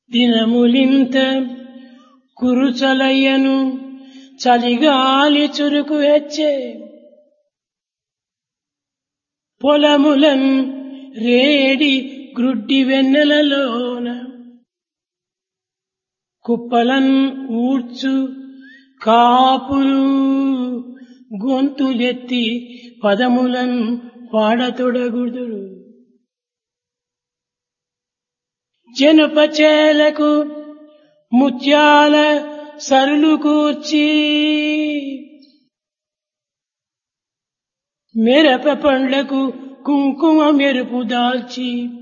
దినములింత కురుచలయ్యను చలిగాలి చురుకు హెచ్చే పొలములన్ రేడి గ్రుడ్డి వెన్నెలలోన కుప్పలన్ ఊడ్చు కాపులు గొంతులెత్తి పదములన్ పాడతొడగుదురు జనపచేలకు ముత్యాల సరులు కూర్చి మెరప పండ్లకు కుంకుమ మెరుపు దాల్చి